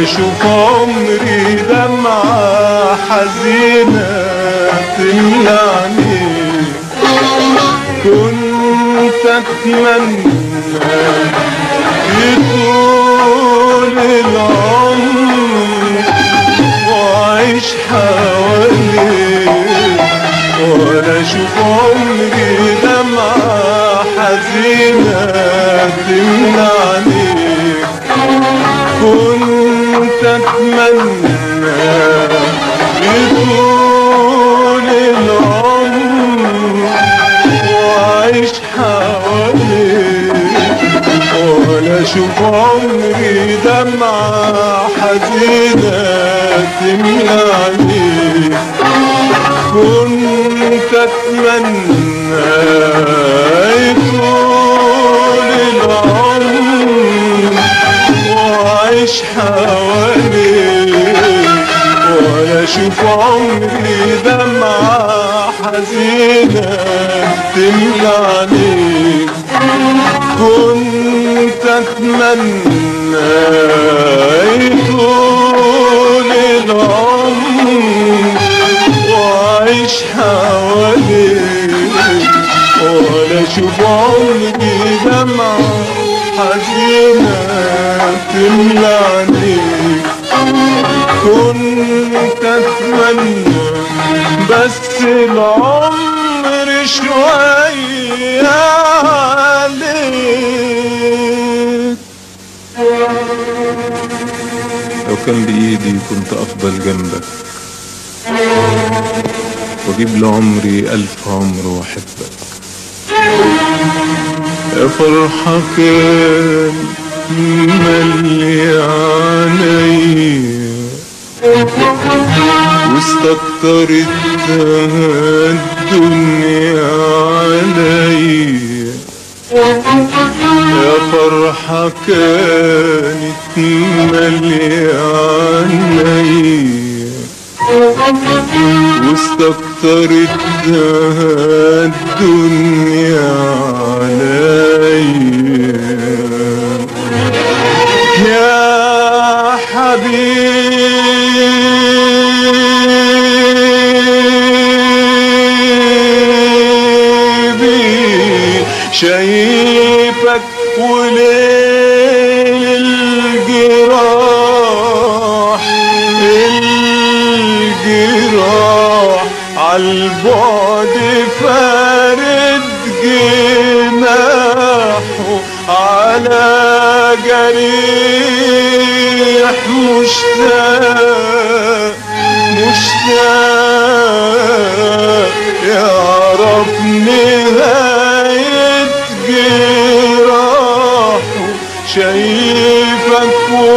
اشوف عمري دمعة حزينة تملعني كنت اتمنى يطول العمر واعيش حواليك وانا اشوف عمري دمعة حزينة تمنعني كنت اتمنى يطول العمر واعيش حواليك ولا اشوف عمري دمعة حزينة تملعني كنت اتمنى يطول العمر واعيش حواليك ولا اشوف عمري دمعة حزينة تملعني كنت اتمنى يطول العمر واعيش حواليك ولا اشوف عمري دمعة حزينة تملعني كنت اتمنى بس العمر شوية عليك لو كان بإيدي كنت أفضل جنبك وأجيب لعمري ألف عمر وأحبك يا فرحة كان ملي عينيا واستكترت الدنيا عليا يا فرحة كانت ملي عينيا واستكترت الدنيا عليا يا حبيبي شايفك وليل الجراح الجراح عالبعد فارد جناحه على جريح مشتاق مشتاق يعرف نهاية جراحه شايفك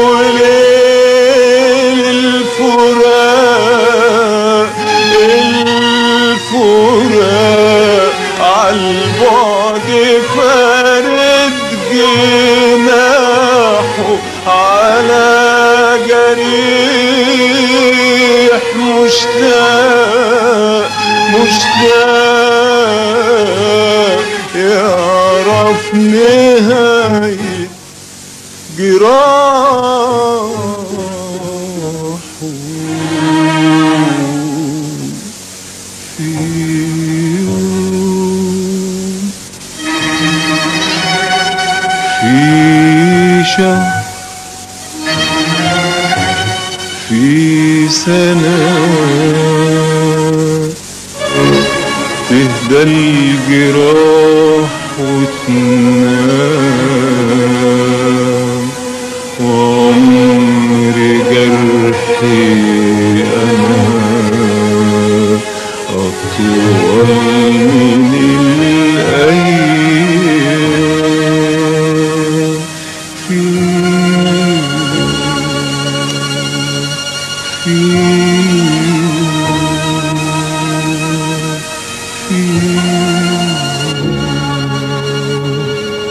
وليل الفراق الفراق عالبعد فارد جناحه على جريح مشتاق مشتاق يعرف نهاية جراحه في يوم في شهر في سنة تهدى الجراح وتنام وعمر جرحي أنا أطول من الأيام في في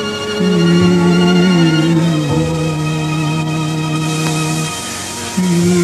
في